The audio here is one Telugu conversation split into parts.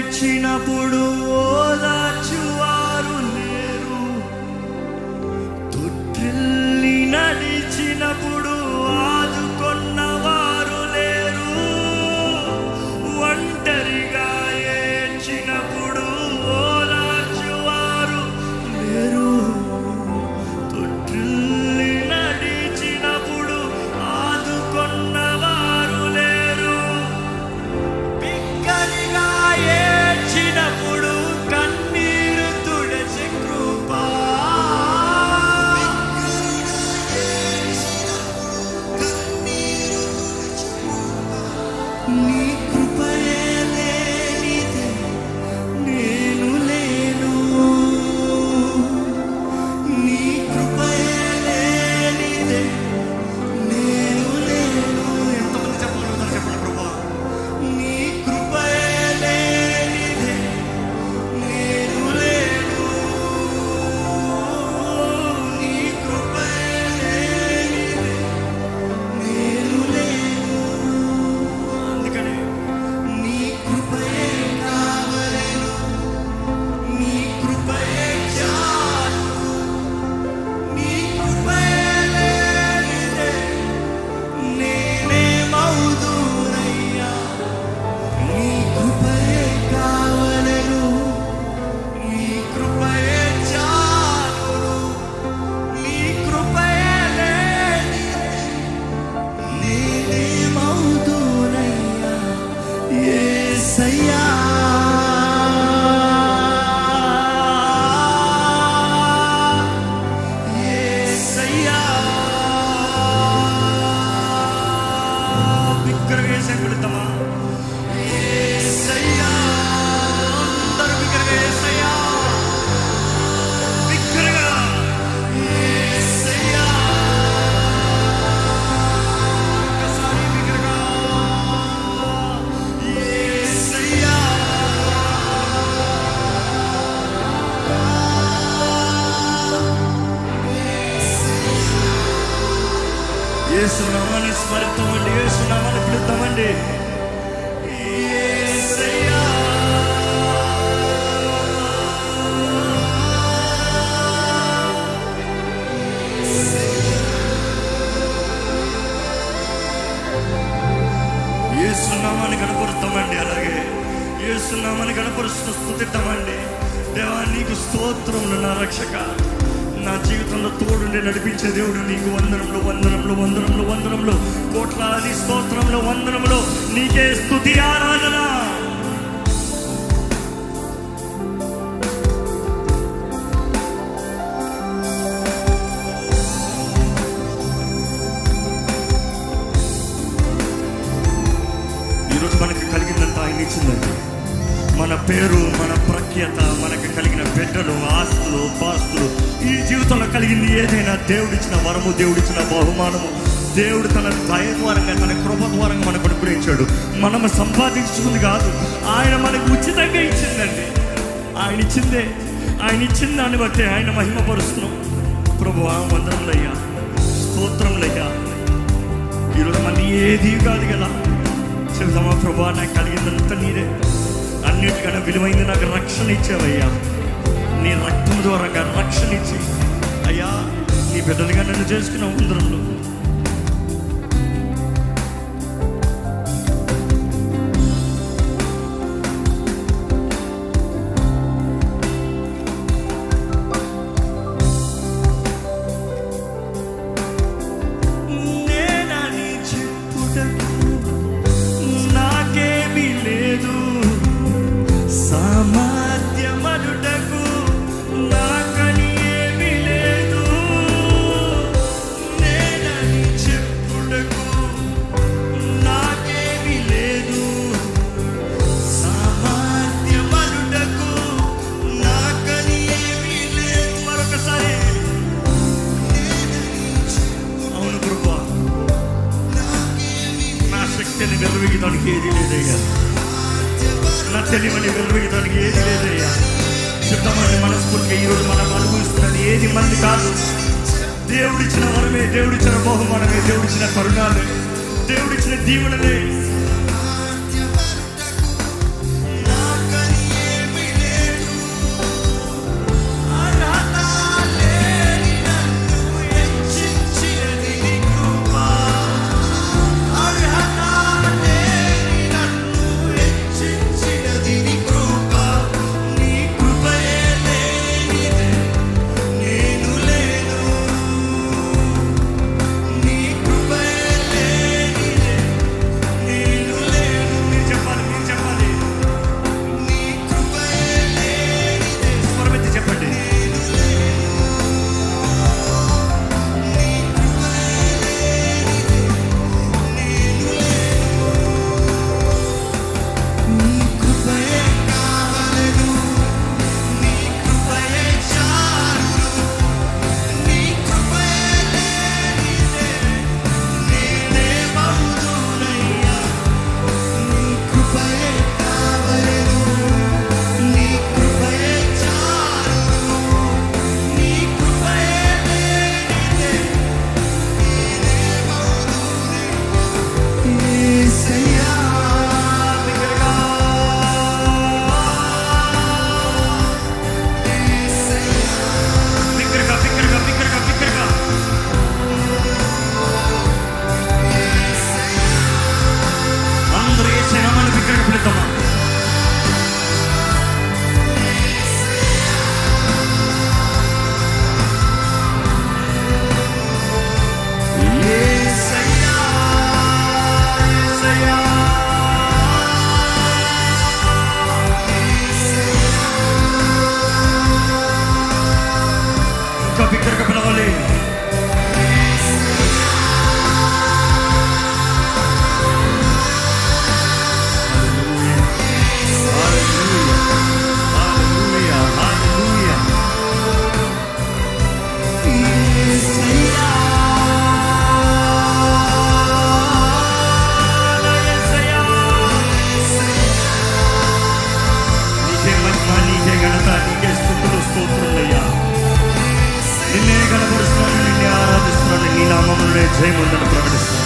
ఏడ్చినప్పుడు ఓదార్చువారు లేరు తొట్టిల్లి నడిచినప్పుడు ఆదుకొన్నవారు లేరు ఒంటరిగా ఏడ్చినప్పుడు ఓదార్చువారు లేరు తొట్టిల్లి నడిచినప్పుడు ఆదుకొన్నవారు లేరు బిగ్గరగా ఏడ్చినప్పుడు కన్నీరు తుడచి కృపా నీ కృపయే లేనిదే నేను లేను నీ కృపయే లేనిదే నేను లేను ఎంతమంది చెప్పగలుగుతారు చెప్పండి ప్రభా నీ కృపయే లేనిదే నేను లేను నీ కృపయే లేనిదే నేను లేను అందుకనే నీ కృపయే కావలేను నీ కృపయే చాలు నీ కృపయే లేనిదే నేనే మౌదునయ్యా నీ కృపయే కావలను నీ కృపయే చాలును నీ కృపయే లేనిదే నేనే మౌదునయ్యా యేసయ్యా యేసయ్యా బిగ్గరగా యేసయ్య పిలుద్దామా యేసయ్యా అందరూ బిగ్గరగా యేసయ్యా బిగ్గరగా యేసయ్యా ఒక్కసారి బిగ్గరగా యేసయ్యా యేసునామాన్ని స్మరిద్దామండి యేసునామాన్ని పిలుద్దామండి యేసయ్యా యేసునామాన్ని కనపరుస్తామండి అలాగే యేసునామాన్ని కనపరుస్తూ స్థుతిద్దామండి దేవా నీకు స్తోత్రములు నా రక్షక నా జీవితంలో తోడుండి నడిపించే దేవుడు నీకు వందనంలో వందనంలో వందనంలో వందనంలో కోట్లాది స్తోత్రంలో వందనంలో నీకే స్తుతి ఆరాధన ఈరోజు మనకి కలిగిందంతా ఆయన ఇచ్చిందండి మన పేరు మన ప్రఖ్యత మనకి కలిగిన బిడ్డలు ఆస్తులు పాస్తులు ఈ జీవితంలో కలిగింది ఏదైనా దేవుడిచ్చిన వరము దేవుడిచ్చిన బహుమానము దేవుడు తన దయ ద్వారంగా తన కృప ద్వారంగా మనకు అనుగ్రహించాడు మనము సంపాదించుకుంది కాదు ఆయన మనకు ఉచితంగా ఇచ్చిందండి ఆయన ఇచ్చిందే ఆయన ఇచ్చిన దాన్ని బట్టి ఆయన మహిమపరుస్తున్నాం ప్రభు వందరంలయ్యా స్తోత్రంలయ్యా ఈరోజు మన ఏది కాదు కదా చెబుతామా ప్రభా నాకు కలిగిందంతా నీదే అన్నిటికన్నా విలువైంది నాకు రక్షణ ఇచ్చావయ్యా నీ రక్తం ద్వారా రక్షణ ఇచ్చి అయ్యా నీ బిడ్డలుగా నన్ను చేసుకున్న ఉందరంలో నేనని చెప్పుటకు నాకేమీ లేదు సామర్థ్యమనుటకు నాకని ఏమీ లేదు నేనని చెప్పుటకు నాకేమీ లేదు సామర్థ్యమనుటకు నాకని ఏమీ లేదు మరొకసారి అవును కృపా నా శక్తిని వెలువెగడానికి ఏది లేదయ్యా నా తెలివని వెలువెగడానికి ఏది లేదయ్యా చెప్తామని మనస్ఫూర్తిగా ఈరోజు మనం అనుభవిస్తున్నది ఏది మంది కాదు దేవుడిచ్చిన వరమే దేవుడిచ్చిన బహుమానమే దేవుడిచ్చిన కరుణాలే దేవుడిచ్చిన దీవెనలే నాకని స్తోత్రములయ్యా నిన్నే కనబరుస్తున్నాను నిన్నే ఆరాధిస్తున్నాను నీ నామములనే జయముందని ప్రకటిస్తున్నాను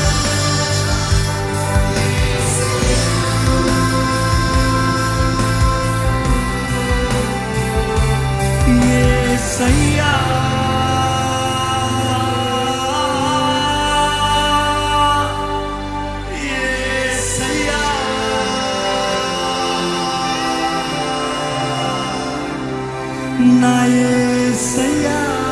యేసయ్యా యేసయ్యా నా యేసయ్యా